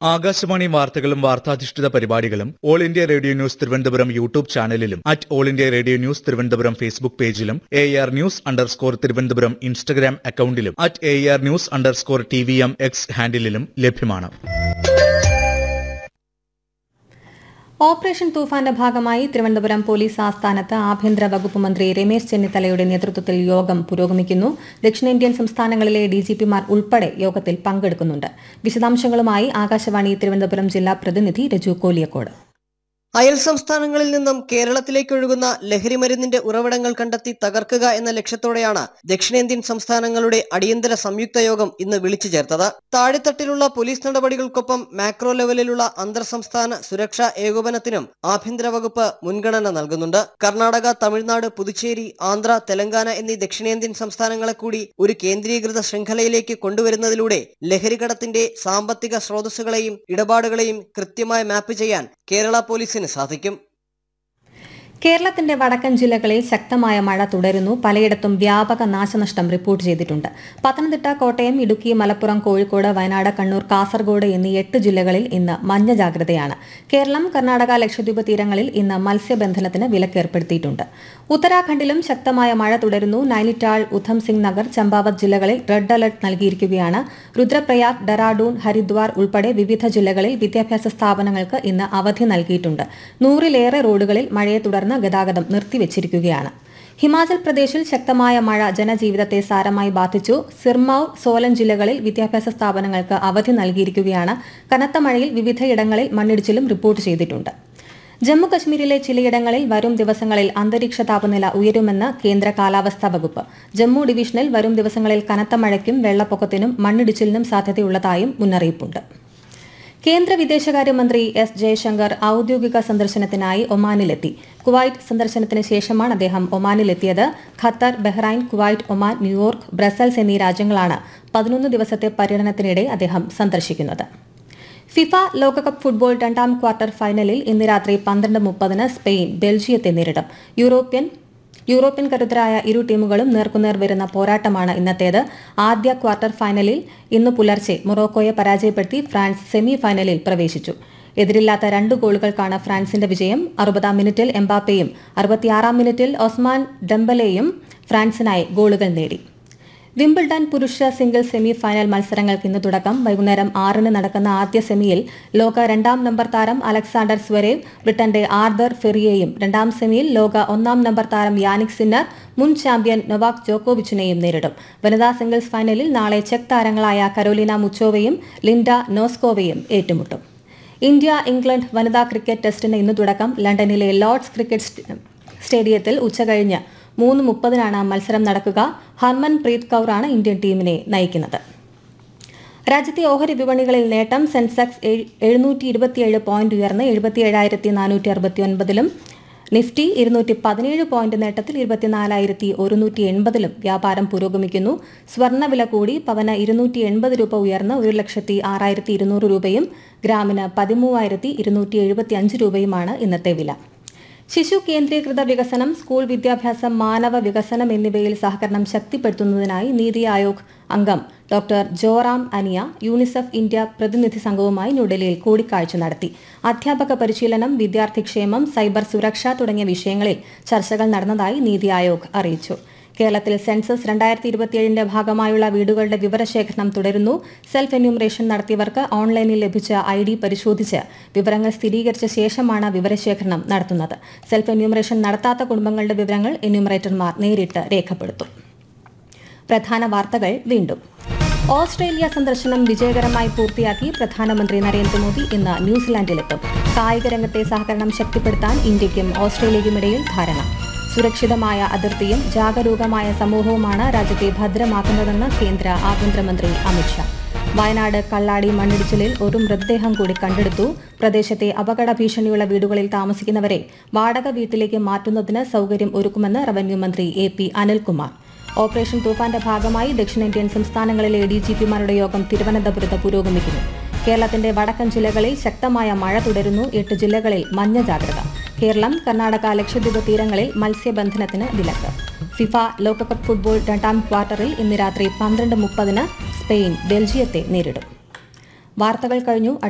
ആകാശവാണി വാർത്തകളും വാർത്താധിഷ്ഠിത പരിപാടികളും all India radio news Thiruvananthapuram YouTube ചാനലിലും at all India radio news Thiruvananthapuram Facebook പേജിലും A R news underscore Thiruvananthapuram Instagram അക്കൌണ്ടിലും at A R news underscore T V M X ഹാൻഡിലും ലഭ്യമാണ് operation തൂഫാന്റെ ഭാഗമായി തിരുവനന്തപുരം പോലീസ് ആസ്ഥാനത്ത് ആഭ്യന്തര വകുപ്പ് മന്ത്രി രമേശ് ചെന്നിത്തലയുടെ നേതൃത്വത്തിൽ യോഗം പുരോഗമിക്കുന്നു ദക്ഷിണേന്ത്യൻ സംസ്ഥാനങ്ങളിലെ ഡിജിപിമാർ ഉൾപ്പെടെ യോഗത്തിൽ പങ്കെടുക്കുന്നുണ്ട് വിശദാംശങ്ങളുമായി ആകാശവാണി തിരുവനന്തപുരം ജില്ലാ പ്രതിനിധി രജു കോലിയക്കോട് അയൽ സംസ്ഥാനങ്ങളിൽ നിന്നും കേരളത്തിലേക്ക് ഒഴുകുന്ന ലഹരിമരുന്നിന്റെ ഉറവിടങ്ങൾ കണ്ടെത്തി തകർക്കുക എന്ന ലക്ഷ്യത്തോടെയാണ് ദക്ഷിണേന്ത്യൻ സംസ്ഥാനങ്ങളുടെ അടിയന്തര സംയുക്ത യോഗം ഇന്ന് വിളിച്ചു ചേർത്തത് താഴെത്തട്ടിലുള്ള പോലീസ് നടപടികൾക്കൊപ്പം മാക്രോ ലെവലിലുള്ള അന്തർ സംസ്ഥാന സുരക്ഷാ ഏകോപനത്തിനും ആഭ്യന്തര വകുപ്പ് മുൻഗണന നൽകുന്നുണ്ട് കർണാടക തമിഴ്നാട് പുതുച്ചേരി ആന്ധ്ര തെലങ്കാന എന്നീ ദക്ഷിണേന്ത്യൻ സംസ്ഥാനങ്ങളെ കൂടി ഒരു കേന്ദ്രീകൃത ശൃംഖലയിലേക്ക് കൊണ്ടുവരുന്നതിലൂടെ ലഹരികടത്തിന്റെ സാമ്പത്തിക സ്രോതസ്സുകളെയും ഇടപാടുകളെയും കൃത്യമായി മാപ്പ് ചെയ്യാൻ കേരള പോലീസിന് സാധിക്കും കേരളത്തിന്റെ വടക്കൻ ജില്ലകളിൽ ശക്തമായ മഴ തുടരുന്നു പലയിടത്തും വ്യാപക നാശനഷ്ടം റിപ്പോർട്ട് ചെയ്തിട്ടുണ്ട് പത്തനംതിട്ട കോട്ടയം ഇടുക്കി മലപ്പുറം കോഴിക്കോട് വയനാട് കണ്ണൂർ കാസർഗോഡ് എന്നീ എട്ട് ജില്ലകളിൽ ഇന്ന് മഞ്ഞ ജാഗ്രതയാണ് കേരളം കർണാടക ലക്ഷദ്വീപ് തീരങ്ങളിൽ ഇന്ന് മത്സ്യബന്ധനത്തിന് വിലക്കേർപ്പെടുത്തിയിട്ടുണ്ട് ഉത്തരാഖണ്ഡിലും ശക്തമായ മഴ തുടരുന്നു നൈനിറ്റാൾ ഉധം സിംഗ് നഗർ ചമ്പാവത് ജില്ലകളിൽ റെഡ് അലർട്ട് നൽകിയിരിക്കുകയാണ് രുദ്രപ്രയാഗ് ഡെറാഡൂൺ ഹരിദ്വാർ ഉൾപ്പെടെ വിവിധ ജില്ലകളിൽ വിദ്യാഭ്യാസ സ്ഥാപനങ്ങൾക്ക് ഇന്ന് അവധി നൽകിയിട്ടുണ്ട് നൂറിലേറെ റോഡുകളിൽ മഴയെ തുടർന്ന് ഗതാഗതം നിർത്തിവച്ചിരിക്കുകയാണ് ഹിമാചൽ പ്രദേശിൽ ശക്തമായ മഴ ജനജീവിതത്തെ സാരമായി ബാധിച്ചു സിർമൌർ സോലൻ ജില്ലകളിൽ വിദ്യാഭ്യാസ സ്ഥാപനങ്ങൾക്ക് അവധി നൽകിയിരിക്കുകയാണ് കനത്ത മഴയിൽ വിവിധയിടങ്ങളിൽ മണ്ണിടിച്ചിലും റിപ്പോർട്ട് ചെയ്തിട്ടുണ്ട് ജമ്മു കശ്മീരിലെ ചിലയിടങ്ങളിൽ വരും ദിവസങ്ങളിൽ അന്തരീക്ഷ താപനില ഉയരുമെന്ന് കേന്ദ്ര കാലാവസ്ഥാ വകുപ്പ് ജമ്മു ഡിവിഷനിൽ വരും ദിവസങ്ങളിൽ കനത്ത മഴയ്ക്കും വെള്ളപ്പൊക്കത്തിനും മണ്ണിടിച്ചിലിനും സാധ്യതയുള്ളതായും മുന്നറിയിപ്പുണ്ട് കേന്ദ്ര വിദേശകാര്യമന്ത്രി എസ് ജയശങ്കർ ഔദ്യോഗിക സന്ദർശനത്തിനായി ഒമാനിലെത്തി കുവൈറ്റ് സന്ദർശനത്തിന് ശേഷമാണ് അദ്ദേഹം ഒമാനിലെത്തിയത് Qatar Bahrain Kuwait Oman New York Brussels എന്നീ രാജ്യങ്ങളാണ് പതിനൊന്ന് ദിവസത്തെ പര്യടനത്തിനിടെ അദ്ദേഹം സന്ദർശിക്കുന്നത് ഫിഫ ലോകകപ്പ് ഫുട്ബോൾ രണ്ടാം ക്വാർട്ടർ ഫൈനലിൽ ഇന്ന് രാത്രി പന്ത്രണ്ട് മുപ്പതിന് സ്പെയിൻ ബെൽജിയത്തെ നേരിടും യൂറോപ്യൻ യൂറോപ്യൻ കരുത്തരായ ഇരു ടീമുകളും നേർക്കുനേർ വരുന്ന പോരാട്ടമാണ് ഇന്നത്തേത് ആദ്യ ക്വാർട്ടർ ഫൈനലിൽ ഇന്ന് പുലർച്ചെ മൊറോക്കോയെ പരാജയപ്പെടുത്തി ഫ്രാൻസ് സെമി ഫൈനലിൽ പ്രവേശിച്ചു എതിരില്ലാത്ത രണ്ട് ഗോളുകൾക്കാണ് ഫ്രാൻസിന്റെ വിജയം അറുപതാം മിനിറ്റിൽ എംബാപ്പയും അറുപത്തിയാറാം മിനിറ്റിൽ ഒസ്മാൻ ഡെംബലെയും ഫ്രാൻസിനായി ഗോളുകൾ നേടി വിംബിൾഡൺ പുരുഷ സിംഗിൾ സെമി ഫൈനൽ മത്സരങ്ങൾക്ക് ഇന്ന് തുടക്കം വൈകുന്നേരം ആറിന് നടക്കുന്ന ആദ്യ സെമിയിൽ ലോക രണ്ടാം നമ്പർ താരം അലക്സാണ്ടർ സ്വരേവ് ബ്രിട്ടന്റെ ആർദർ ഫെറിയെയും രണ്ടാം സെമിയിൽ ലോക ഒന്നാം നമ്പർ താരം യാനിക് സിന്നർ മുൻ ചാമ്പ്യൻ നൊവാക് ജോക്കോവിച്ചിനെയും നേരിടും വനിതാ സിംഗിൾസ് ഫൈനലിൽ നാളെ ചെക്ക് താരങ്ങളായ കരോലിന മുച്ചോവയും ലിൻഡ നോസ്കോവയും ഏറ്റുമുട്ടും ഇന്ത്യ ഇംഗ്ലണ്ട് വനിതാ ക്രിക്കറ്റ് ടെസ്റ്റിന് ഇന്ന് തുടക്കം ലണ്ടനിലെ ലോർഡ്സ് ക്രിക്കറ്റ് സ്റ്റേഡിയത്തിൽ ഉച്ചകഴിഞ്ഞ് മൂന്ന് മുപ്പതിനാണ് മത്സരം നടക്കുക ഹർമൻ പ്രീത് കൌറാണ് ഇന്ത്യൻ ടീമിനെ നയിക്കുന്നത് രാജ്യത്തെ ഓഹരി വിപണികളിൽ നേട്ടം സെൻസെക്സ് എഴുന്നൂറ്റി ഇരുപത്തിയേഴ് പോയിന്റ് ഉയർന്ന് എഴുപത്തിയേഴായിരത്തി നാനൂറ്റി അറുപത്തി ഒൻപതിലും നിഫ്റ്റി ഇരുന്നൂറ്റി പതിനേഴ് പോയിന്റ് നേട്ടത്തിൽ ഇരുപത്തിനാലായിരത്തി ഒരുന്നൂറ്റി എൺപതിലും വ്യാപാരം പുരോഗമിക്കുന്നു സ്വർണ്ണവില കൂടി പവന് ഇരുന്നൂറ്റി എൺപത് രൂപ ഉയർന്ന് ഒരു ലക്ഷത്തി ആറായിരത്തി ഇരുന്നൂറ് രൂപയും ഗ്രാമിന് പതിമൂവായിരത്തി ഇരുന്നൂറ്റി എഴുപത്തി അഞ്ച് രൂപയുമാണ് ഇന്നത്തെ വില ശിശു കേന്ദ്രീകൃത വികസനം സ്കൂൾ വിദ്യാഭ്യാസം മാനവ വികസനം എന്നിവയിൽ സഹകരണം ശക്തിപ്പെടുത്തുന്നതിനായി നീതി ആയോഗ് അംഗം ഡോക്ടർ ജോറാം അനിയ യൂണിസെഫ് ഇന്ത്യ പ്രതിനിധി സംഘവുമായി ന്യൂഡൽഹിയിൽ കൂടിക്കാഴ്ച നടത്തി അധ്യാപക പരിശീലനം വിദ്യാർത്ഥിക്ഷേമം സൈബർ സുരക്ഷ തുടങ്ങിയ വിഷയങ്ങളിൽ ചർച്ചകൾ നടന്നതായി നീതി ആയോഗ് അറിയിച്ചു കേരളത്തിൽ സെൻസസ് രണ്ടായിരത്തി ഇരുപത്തിയേഴിന്റെ ഭാഗമായുള്ള വീടുകളുടെ വിവരശേഖരണം തുടരുന്നു സെൽഫ് എന്യൂമറേഷൻ നടത്തിയവർക്ക് ഓൺലൈനിൽ ലഭിച്ച ഐ ഡി പരിശോധിച്ച് വിവരങ്ങൾ സ്ഥിരീകരിച്ച ശേഷമാണ് വിവരശേഖരണം നടത്തുന്നത് സെൽഫ് എന്യൂമറേഷൻ നടത്താത്ത കുടുംബങ്ങളുടെ വിവരങ്ങൾ എന്യൂമറേറ്റർമാർ നേരിട്ട് രേഖപ്പെടുത്തും പ്രധാന വാർത്തകൾ വീണ്ടും ഓസ്ട്രേലിയ സന്ദർശനം വിജയകരമായി പൂർത്തിയാക്കി പ്രധാനമന്ത്രി നരേന്ദ്രമോദി ഇന്ന് ന്യൂസിലാൻഡിലെത്തും കായിക രംഗത്തെ സഹകരണം ശക്തിപ്പെടുത്താൻ ഇന്ത്യയ്ക്കും ഓസ്ട്രേലിയയ്ക്കുമിടയിൽ ധാരണ സുരക്ഷിതമായ അതിർത്തിയും ജാഗരൂകമായ സമൂഹവുമാണ് രാജ്യത്തെ ഭദ്രമാക്കുന്നതെന്ന് കേന്ദ്ര ആഭ്യന്തരമന്ത്രി അമിത്ഷാ വയനാട് കള്ളാടി മണ്ണിടിച്ചിലിൽ ഒരു മൃതദേഹം കൂടി കണ്ടെടുത്തു പ്രദേശത്തെ അപകട ഭീഷണിയുള്ള വീടുകളിൽ താമസിക്കുന്നവരെ വാടക വീട്ടിലേക്ക് മാറ്റുന്നതിന് സൌകര്യം ഒരുക്കുമെന്ന് റവന്യൂ മന്ത്രി എ പി അനിൽകുമാർ ഓപ്പറേഷൻ തൂഫാന്റെ ഭാഗമായി ദക്ഷിണേന്ത്യൻ സംസ്ഥാനങ്ങളിലെ ഡിജിപിമാരുടെ യോഗം തിരുവനന്തപുരത്ത് പുരോഗമിക്കുന്നു കേരളത്തിന്റെ വടക്കൻ ജില്ലകളിൽ ശക്തമായ മഴ തുടരുന്നു എട്ട് ജില്ലകളിൽ മഞ്ഞ ജാഗ്രത കേരളം കർണാടക ലക്ഷദ്വീപ് തീരങ്ങളിൽ മത്സ്യബന്ധനത്തിന് വിലക്ക് ഫിഫ ലോകകപ്പ് ഫുട്ബോൾ രണ്ടാം ക്വാർട്ടറിൽ ഇന്ന് രാത്രി പന്ത്രണ്ട് മുപ്പതിന് സ്പെയിൻ ബെൽജിയത്തെ നേരിടും വാർത്തകൾ കഴിഞ്ഞു